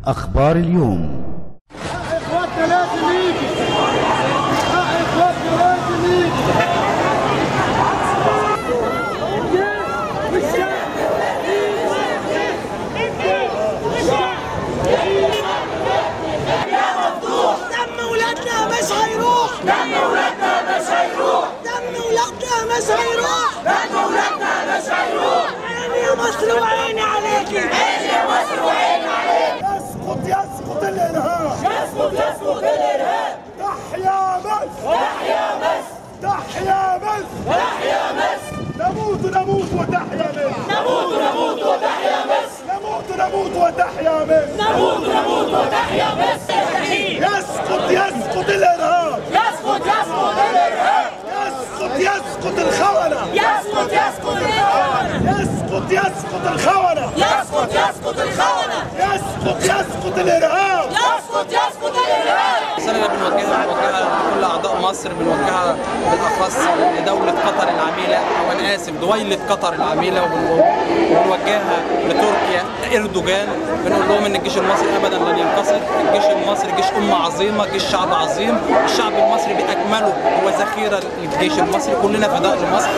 أخبار اليوم اخواتنا لازم يجي اخواتنا لازم يجي دم ولادنا مش هيروح دم ولادنا مش هيروح دم ولادنا مش هيروح دم ولادنا مش هيروح عيني يا مصر وعيني عليكي عيني يا مصر وعيني عليك يسقط يسقط الارهاب يسقط يسقط الارهاب تحيا مصر تحيا مصر تحيا مصر تحيا مصر نموت نموت وتحيا مصر نموت نموت وتحيا مصر نموت نموت وتحيا مصر نموت نموت وتحيا مصر يسقط يسقط الارهاب يسقط يسقط الارهاب يسقط يسقط الخونة يسقط يسقط الخونة يسقط يسقط الخونة يسقط يسقط الخونة يسقط يسقط الارهاب يسقط يسقط الارهاب رسالة بنوجهها بنوجهها لكل أعضاء مصر بنوجهها بالأخص لدولة قطر العميلة أو أنا آسف دويلة قطر العميلة وبن- وبنوجهها لتركيا إردوغان بنقول لهم إن الجيش المصري أبدا لن ينتصر الجيش المصري جيش أمة عظيمة جيش شعب عظيم الشعب المصري بأكمله هو ذخيرة للجيش المصري كلنا فداء لمصر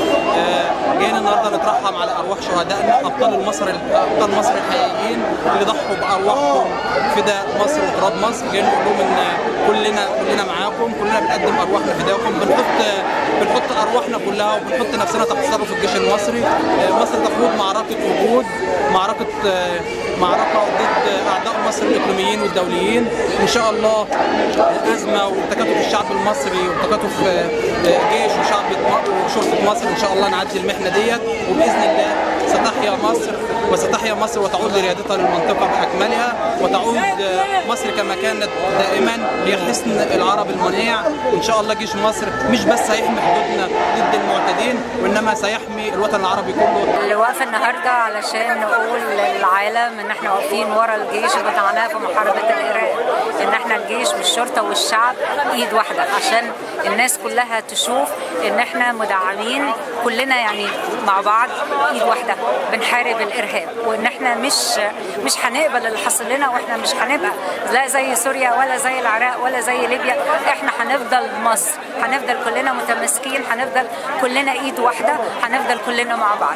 آه، جايين النهارده نترحم على أرواح شهدائنا أبطال المصر أبطال مصر الحقيقيين اللي ضحوا بأرواحهم فداء مصر وتراب مصر جايين نقول لهم إن كلنا كلنا معاكم كلنا بنقدم ارواحنا فداكم بنحط بنحط ارواحنا كلها وبنحط نفسنا تحت تصرف الجيش المصري آه، مصر تخوض معركه وجود معركه آه، معركه ضد اعداء مصر الاقليميين والدوليين ان شاء الله الازمه وتكاتف الشعب المصري وتكاتف آه، آه، جيش وشعب م- وشرطه مصر ان شاء الله نعدي المحنه ديت وباذن الله ستحيا مصر وستحيا مصر وتعود لريادتها للمنطقه باكملها وتعود آه، مصر كما كانت دائما هي حصن العرب المنيع ان شاء الله جيش مصر مش بس هيحمي حدودنا ضد المعتدين وانما سيحمي الوطن العربي كله اللي واقفه النهارده علشان نقول للعالم ان احنا واقفين ورا الجيش بتاعنا في محاربه الارهاب ان احنا الجيش والشرطه والشعب ايد واحده عشان الناس كلها تشوف ان احنا مدعمين كلنا يعني مع بعض ايد واحده بنحارب الارهاب وان احنا مش مش هنقبل اللي حصل لنا واحنا مش هنبقى لا زي سوريا ولا زي العراق ولا زي ليبيا احنا هنفضل مصر هنفضل كلنا متماسكين هنفضل كلنا ايد واحده هنفضل كلنا مع بعض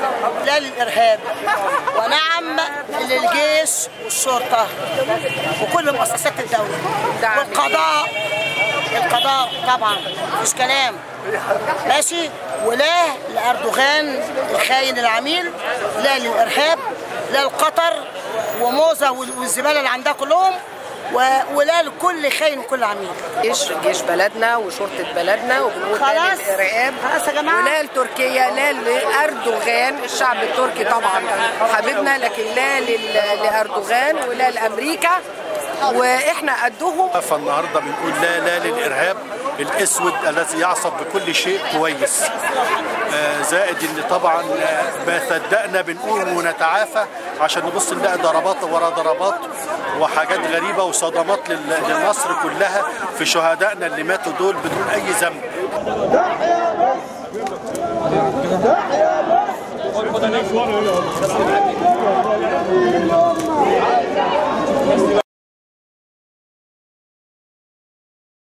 لا للارهاب ونعم للجيش والشرطه وكل مؤسسات الدوله والقضاء القضاء طبعا مفيش كلام ماشي ولا لاردوغان الخاين العميل لا للارهاب لا لقطر وموزه والزباله اللي عندها كلهم و- ولا لكل خاين وكل عميل جيش جيش بلدنا وشرطة بلدنا وبنقول لا خلاص. للإرهاب خلاص يا جماعة. ولا لتركيا لا لأردوغان الشعب التركي طبعا حبيبنا لكن لا لل- لأردوغان ولا لأمريكا واحنا قدهم فالنهارده بنقول لا لا للارهاب الاسود الذي يعصب بكل شيء كويس آه، زائد ان طبعا آه، ما صدقنا بنقوم ونتعافى عشان نبص نلاقي ضربات ورا ضربات وحاجات غريبه وصدمات لل- لمصر كلها في شهدائنا اللي ماتوا دول بدون اي ذنب تحيا مصر